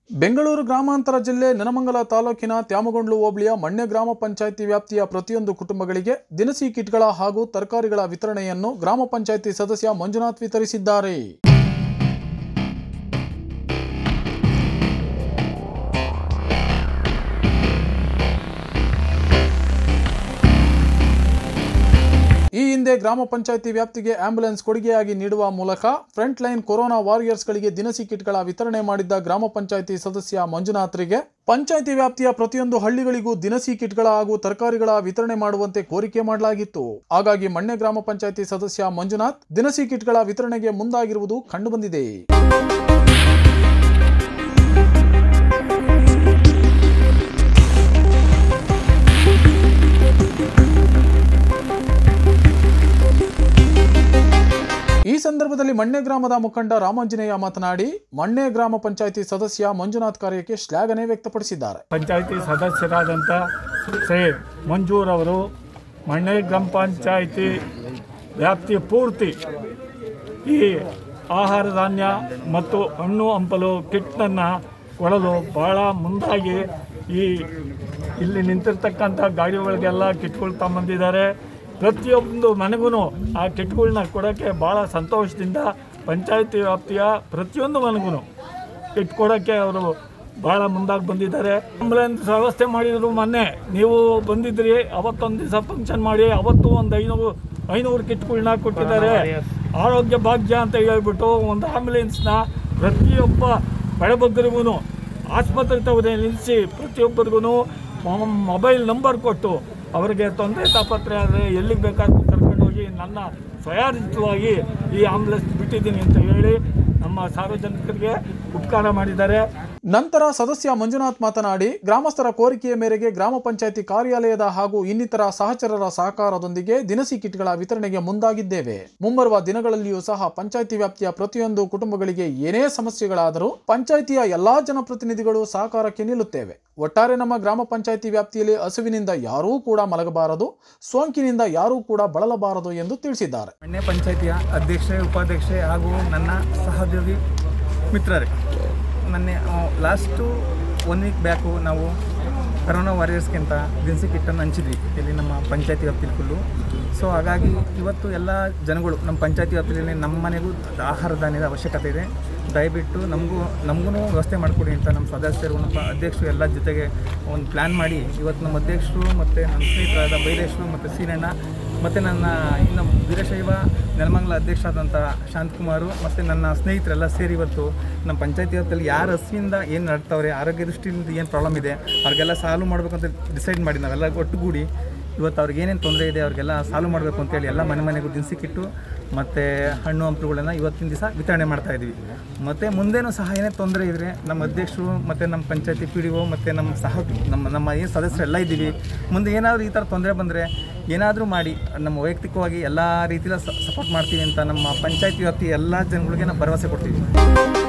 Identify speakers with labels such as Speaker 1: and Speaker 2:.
Speaker 1: ಬೆಂಗಳೂರು ಗ್ರಾಮಾಂತರ ಜಿಲ್ಲೆ ನೆನಮಂಗಲ ತಾಲೂಕಿನ ತ್ಯಾಮಗೊಂಡ್ಲು ಹೋಬಳಿಯ ಮಣ್ಣೆ ಗ್ರಾಮ ಪಂಚಾಯಿತಿ ವ್ಯಾಪ್ತಿಯ ಪ್ರತಿಯೊಂದು ಕುಟುಂಬಗಳಿಗೆ ದಿನಸಿ ಕಿಟ್ಗಳ ಹಾಗೂ ತರಕಾರಿಗಳ ವಿತರಣೆಯನ್ನು ಗ್ರಾಮ ಪಂಚಾಯಿತಿ ಸದಸ್ಯ ಮಂಜುನಾಥ್ ವಿತರಿಸಿದ್ದಾರೆ ಈ ಹಿಂದೆ ಗ್ರಾಮ ಪಂಚಾಯಿತಿ ವ್ಯಾಪ್ತಿಗೆ ಆಂಬ್ಯುಲೆನ್ಸ್ ಕೊಡುಗೆಯಾಗಿ ನೀಡುವ ಮೂಲಕ ಫ್ರಂಟ್ ಲೈನ್ ಕೊರೋನಾ ವಾರಿಯರ್ಸ್ಗಳಿಗೆ ದಿನಸಿ ಕಿಟ್ಗಳ ವಿತರಣೆ ಮಾಡಿದ್ದ ಗ್ರಾಮ ಪಂಚಾಯಿತಿ ಸದಸ್ಯ ಮಂಜುನಾಥ್ರಿಗೆ ಪಂಚಾಯಿತಿ ವ್ಯಾಪ್ತಿಯ ಪ್ರತಿಯೊಂದು ಹಳ್ಳಿಗಳಿಗೂ ದಿನಸಿ ಕಿಟ್ಗಳ ಹಾಗೂ ತರಕಾರಿಗಳ ವಿತರಣೆ ಮಾಡುವಂತೆ ಕೋರಿಕೆ ಮಾಡಲಾಗಿತ್ತು ಹಾಗಾಗಿ ಮಣ್ಣೆ ಗ್ರಾಮ ಪಂಚಾಯಿತಿ ಸದಸ್ಯ ಮಂಜುನಾಥ್ ದಿನಸಿ ಕಿಟ್ಗಳ ವಿತರಣೆಗೆ ಮುಂದಾಗಿರುವುದು ಕಂಡುಬಂದಿದೆ ಈ ಸಂದರ್ಭದಲ್ಲಿ ಮಣ್ಣೆ ಗ್ರಾಮದ ಮುಖಂಡ ರಾಮಾಂಜನೇಯ ಮಾತನಾಡಿ ಮಣ್ಣೆ ಗ್ರಾಮ ಪಂಚಾಯಿತಿ ಸದಸ್ಯ ಮಂಜುನಾಥ್ ಕಾರ್ಯಕ್ಕೆ ಶ್ಲಾಘನೆ ವ್ಯಕ್ತಪಡಿಸಿದ್ದಾರೆ
Speaker 2: ಪಂಚಾಯಿತಿ ಸದಸ್ಯರಾದಂಥ ಶ್ರೀ ಮಂಜೂರವರು ಮಣ್ಣೆ ಗ್ರಾಮ ಪಂಚಾಯಿತಿ ವ್ಯಾಪ್ತಿಯ ಪೂರ್ತಿ ಈ ಆಹಾರ ಧಾನ್ಯ ಮತ್ತು ಹಣ್ಣು ಹಂಪಲು ಕಿಟ್ನನ್ನು ಕೊಡಲು ಭಾಳ ಮುಂದಾಗಿ ಈ ಇಲ್ಲಿ ನಿಂತಿರ್ತಕ್ಕಂಥ ಗಾಡಿಗಳಿಗೆಲ್ಲ ಕಿಟ್ಗಳು ತಗೊಂಬಂದಿದ್ದಾರೆ ಪ್ರತಿಯೊಂದು ಮನೆಗೂ ಆ ಕಿಟ್ಗಳನ್ನ ಕೊಡೋಕ್ಕೆ ಭಾಳ ಸಂತೋಷದಿಂದ ಪಂಚಾಯಿತಿ ವ್ಯಾಪ್ತಿಯ ಪ್ರತಿಯೊಂದು ಮನೆಗೂ ಕಿಟ್ ಕೊಡೋಕ್ಕೆ ಅವರು ಭಾಳ ಮುಂದಾಗಿ ಬಂದಿದ್ದಾರೆ ಆಂಬುಲೆನ್ಸ್ ವ್ಯವಸ್ಥೆ ಮಾಡಿದ್ರು ಮೊನ್ನೆ ನೀವು ಬಂದಿದ್ರಿ ಅವತ್ತೊಂದು ದಿವಸ ಫಂಕ್ಷನ್ ಮಾಡಿ ಅವತ್ತು ಒಂದು ಐನೂರು ಐನೂರು ಕಿಟ್ಗಳನ್ನ ಕೊಟ್ಟಿದ್ದಾರೆ ಆರೋಗ್ಯ ಭಾಗ್ಯ ಅಂತ ಹೇಳ್ಬಿಟ್ಟು ಒಂದು ಆಂಬುಲೆನ್ಸ್ನ ಪ್ರತಿಯೊಬ್ಬ ಬಡಬಗ್ಗರಿಗೂ ಆಸ್ಪತ್ರೆ ತಗದೆ ನಿಲ್ಲಿಸಿ ಪ್ರತಿಯೊಬ್ಬರಿಗೂ ಮೊಬೈಲ್ ನಂಬರ್ ಕೊಟ್ಟು ಅವರಿಗೆ ತೊಂದರೆ ತಾಪತ್ರೆ ಆದರೆ ಎಲ್ಲಿಗೆ ಬೇಕಾದ್ರೂ ಕರ್ಕೊಂಡು ಹೋಗಿ ನನ್ನ ಸ್ವಯಾರ್ಜಿತವಾಗಿ ಈ ಆಂಬುಲೆನ್ಸ್ ಬಿಟ್ಟಿದ್ದೀನಿ ಅಂತ ಹೇಳಿ ನಮ್ಮ ಸಾರ್ವಜನಿಕರಿಗೆ ಉಪಕಾರ ಮಾಡಿದ್ದಾರೆ
Speaker 1: ನಂತರ ಸದಸ್ಯ ಮಂಜುನಾಥ್ ಮಾತನಾಡಿ ಗ್ರಾಮಸ್ಥರ ಕೋರಿಕೆಯ ಮೇರೆಗೆ ಗ್ರಾಮ ಪಂಚಾಯಿತಿ ಕಾರ್ಯಾಲಯದ ಹಾಗೂ ಇನ್ನಿತರ ಸಹಚರರ ಸಹಕಾರದೊಂದಿಗೆ ದಿನಸಿ ಕಿಟ್ಗಳ ವಿತರಣೆಗೆ ಮುಂದಾಗಿದ್ದೇವೆ ಮುಂಬರುವ ದಿನಗಳಲ್ಲಿಯೂ ಸಹ ಪಂಚಾಯಿತಿ ವ್ಯಾಪ್ತಿಯ ಪ್ರತಿಯೊಂದು ಕುಟುಂಬಗಳಿಗೆ ಏನೇ ಸಮಸ್ಯೆಗಳಾದರೂ ಪಂಚಾಯಿತಿಯ ಎಲ್ಲಾ ಜನಪ್ರತಿನಿಧಿಗಳು ಸಹಕಾರಕ್ಕೆ ನಿಲ್ಲುತ್ತೇವೆ ಒಟ್ಟಾರೆ ನಮ್ಮ ಗ್ರಾಮ ಪಂಚಾಯಿತಿ ವ್ಯಾಪ್ತಿಯಲ್ಲಿ ಹಸುವಿನಿಂದ ಯಾರೂ ಕೂಡ ಮಲಗಬಾರದು ಸೋಂಕಿನಿಂದ ಯಾರೂ ಕೂಡ ಬಳಲಬಾರದು ಎಂದು ತಿಳಿಸಿದ್ದಾರೆ
Speaker 3: ಮಣ್ಣೆ ಪಂಚಾಯಿತಿಯ ಅಧ್ಯಕ್ಷೆ ಉಪಾಧ್ಯಕ್ಷೆ ಹಾಗೂ ನನ್ನ ಸಹೋದ್ಯೋಗಿ ಮಿತ್ರರೇ ಮೊನ್ನೆ ಲಾಸ್ಟು ಒನ್ ವೀಕ್ ಬ್ಯಾಕು ನಾವು ಕರೋನಾ ವಾರಿಯರ್ಸ್ಗಿಂತ ದಿನಸಿ ಕಿಟ್ಟನ್ನು ಹಂಚಿದ್ವಿ ಇಲ್ಲಿ ನಮ್ಮ ಪಂಚಾಯತಿ ವ್ಯಾಪ್ತಿಲಿ ಫುಲ್ಲು ಸೊ ಹಾಗಾಗಿ ಇವತ್ತು ಎಲ್ಲ ಜನಗಳು ನಮ್ಮ ಪಂಚಾಯತಿ ವ್ಯಾಪ್ತಿಯಲ್ಲಿ ನಮ್ಮ ಮನೆಗೂ ಆಹಾರ ಧಾನ್ಯದ ಅವಶ್ಯಕತೆ ಇದೆ ದಯವಿಟ್ಟು ನಮಗೂ ನಮಗೂ ವ್ಯವಸ್ಥೆ ಮಾಡಿಕೊಡಿ ಅಂತ ನಮ್ಮ ಸದಸ್ಯರು ನಮ್ಮ ಅಧ್ಯಕ್ಷರು ಎಲ್ಲ ಜೊತೆಗೆ ಒಂದು ಪ್ಲ್ಯಾನ್ ಮಾಡಿ ಇವತ್ತು ನಮ್ಮ ಅಧ್ಯಕ್ಷರು ಮತ್ತು ನಮ್ಮ ಸ್ನೇಹಿತರಾದ ಬೈಲೇಶ್ವರು ಮತ್ತು ಸೀನಣ್ಣ ಮತ್ತು ನನ್ನ ಇನ್ನು ವೀರಶೈವ ನೆಲಮಂಗಲ ಅಧ್ಯಕ್ಷರಾದಂಥ ಶಾಂತಕುಮಾರು ಮತ್ತು ನನ್ನ ಸ್ನೇಹಿತರೆಲ್ಲ ಸೇರಿ ಇವತ್ತು ನಮ್ಮ ಪಂಚಾಯತಿ ವ್ಯಾಪ್ತಿಯಲ್ಲಿ ಯಾರು ಹಸುವಿಂದ ಏನು ನಡ್ತಾವ್ರೆ ಆರೋಗ್ಯ ದೃಷ್ಟಿಯಿಂದ ಏನು ಪ್ರಾಬ್ಲಮ್ ಇದೆ ಅವ್ರಿಗೆಲ್ಲ ಸಾಲ್ವ್ ಮಾಡಬೇಕಂತ ಡಿಸೈಡ್ ಮಾಡಿ ನಾವೆಲ್ಲ ಒಟ್ಟುಗೂಡಿ ಇವತ್ತು ಅವ್ರಿಗೆ ಏನೇನು ತೊಂದರೆ ಇದೆ ಅವ್ರಿಗೆಲ್ಲ ಸಾಲ್ವ್ ಮಾಡಬೇಕು ಅಂತೇಳಿ ಎಲ್ಲ ಮನೆ ಮನೆಗೂ ದಿನಸಿ ಕಿಟ್ಟು ಮತ್ತು ಹಣ್ಣು ಹಂಪಲುಗಳನ್ನು ಇವತ್ತಿನ ದಿವಸ ವಿತರಣೆ ಮಾಡ್ತಾ ಇದ್ದೀವಿ ಮತ್ತು ಮುಂದೇನೂ ಸಹ ಏನೇ ತೊಂದರೆ ಇದ್ದರೆ ನಮ್ಮ ಅಧ್ಯಕ್ಷರು ಮತ್ತು ನಮ್ಮ ಪಂಚಾಯತಿ ಪಿ ಡಿ ಒ ಮತ್ತು ನಮ್ಮ ಸಹ ನಮ್ಮ ನಮ್ಮ ಏನು ಸದಸ್ಯರೆಲ್ಲ ಇದ್ದೀವಿ ಮುಂದೆ ಏನಾದರೂ ಈ ಥರ ತೊಂದರೆ ಬಂದರೆ ಏನಾದರೂ ಮಾಡಿ ನಮ್ಮ ವೈಯಕ್ತಿಕವಾಗಿ ಎಲ್ಲ ರೀತಿಯ ಸಪೋರ್ಟ್ ಮಾಡ್ತೀವಿ ಅಂತ ನಮ್ಮ ಪಂಚಾಯತಿ ವ್ಯಾಪ್ತಿ ಎಲ್ಲ ಜನಗಳಿಗೆ ನಾವು ಭರವಸೆ ಕೊಡ್ತೀವಿ